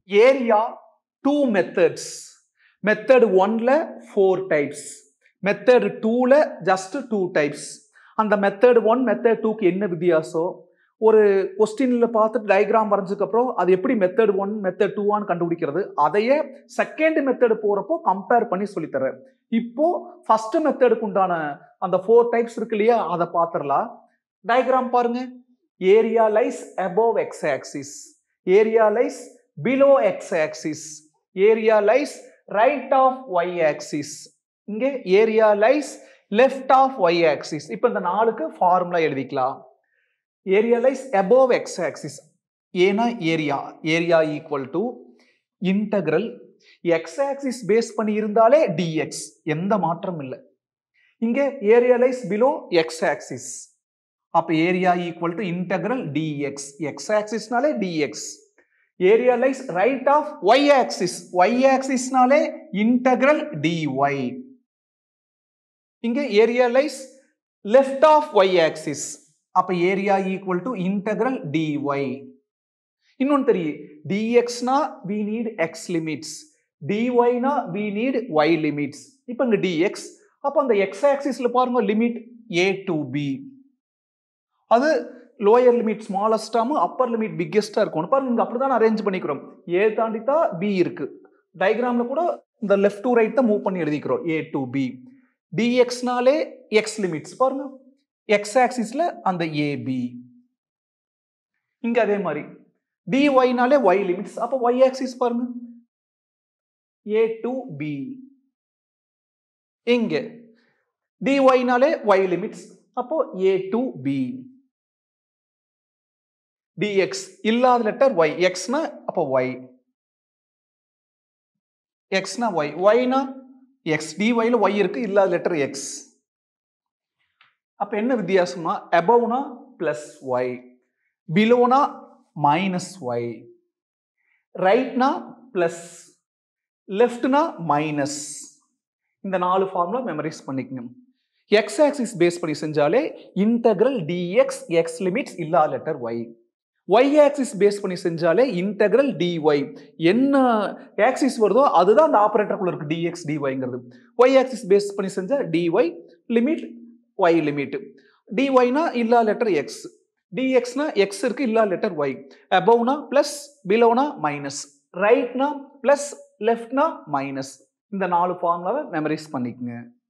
area two methods method ஒன்ல four types method டூல just two types அந்த method one method டூக்கு என்ன வித்தியாசம் ஒரு கொஸ்டின்ல பார்த்துட்டு டயக்ராம் வரைஞ்சதுக்கு அப்புறம் அது எப்படி மெத்தட் ஒன் மெத்தட் டூவான்னு கண்டுபிடிக்கிறது அதையே செகண்ட் மெத்தட் போறப்போ கம்பேர் பண்ணி சொல்லித்தரேன் இப்போ ஃபர்ஸ்ட் மெத்தடுக்கு உண்டான அந்த ஃபோர் டைப்ஸ் இருக்கு இல்லையா அதை பார்த்துடலாம் டயக்ராம் பாருங்க area lies above X axis area lies below X axis area lies right of Y axis இங்கே area lies left of Y axis இப்போ இந்த நாளுக்கு ஃபார்முலா எழுதிக்கலாம் area lies above X axis ஏன்னா area area equal to integral X axis base பண்ணி இருந்தாலே dx எந்த மாற்றம் இல்லை இங்க area lies below X axis அப்ப area equal to integral dx X ஆக்சிஸ்னாலே dx area lies right of Y axis Y ஆக்சிஸ்னாலே இன்டகிரல் டிஒய் இங்க area lies left of Y axis அப்ப area equal to integral dy இன்னொன்னு தெரியும் டிஎக்ஸ்னா we need X limits டிஒய்னா we need Y limits இப்போ இங்க டிஎக்ஸ் அப்போ அந்த எக்ஸ் ஆக்சிஸ்ல பாருங்க லிமிட் ஏ டு பி அது லோயர் லிமிட் ஸ்மாலஸ்டாமும் அப்பர் லிமிட் பிக்கெஸ்டா இருக்கும் பாருங்க இங்க அப்படிதான் அரேஞ்ச் பண்ணிக்கிறோம் ஏ தாண்டி தான் பி இருக்கு டயக்ராம்ல கூட இந்த லெஃப்ட் டு ரைட் தான் மூவ் பண்ணி எழுதிக்கிறோம் ஏ டு பி டிஎக்ஸ்னாலே எக்ஸ் லிமிட்ஸ் பாருங்க எக்ஸ் ஆக்சிஸ்ல அந்த ஏபி இங்க அதே மாதிரி டிஒய்னாலே ஒய் லிமிட்ஸ் அப்போ ஒய் ஆக்சிஸ் பாருங்க ஏ டு பி இங்க டிஒய்னாலே ஒய் லிமிட்ஸ் அப்போ ஏ டு பி டிஎக்ஸ் இல்லாத லெட்டர் ஒய் எக்ஸ்னா அப்போ ஒய் எக்ஸ்னா ஒய் ஒய்னா எக்ஸ் டிஒய்ல ஒய் இருக்கு இல்லாத லெட்டர் எக்ஸ் அப்ப என்ன வித்தியாசம்னா அபவ்னா பிளஸ் ஒய் பிலோனா மைனஸ் ஒய் ரைட்னா பிளஸ் லெஃப்ட்னா மைனஸ் இந்த நாலு ஃபார்முலா மெமரைஸ் பண்ணிக்கணும் எக்ஸ் ஆக்சிஸ் பேஸ் பண்ணி செஞ்சாலே இன்டகிரல் டிஎக்ஸ் எக்ஸ் லிமிட்ஸ் இல்லா letter Y Y axis base பண்ணி செஞ்சாலே இன்டகிரல் டிஒய் என்ன ஆக்சிஸ் வருதோ அதுதான் அந்த ஆபரேட்டருக்குள்ள இருக்கு டிஎக்ஸ் டிஒய்ங்கிறது ஒய் ஆக்சிஸ் பேஸ் பண்ணி செஞ்சா டிஒய் லிமிட் ஒய் லிமிட் டிஒய்னா இல்லா லெட்டர் எக்ஸ் டிஎக்ஸ்னா எக்ஸ் இருக்கு இல்லா லெட்டர் ஒய் அபவ்னா பிளஸ் பிலோனா மைனஸ் ரைட்னா பிளஸ் லெஃப்ட்னா மைனஸ் இந்த நாலு ஃபார்முலாவை மெமரைஸ் பண்ணிக்கங்க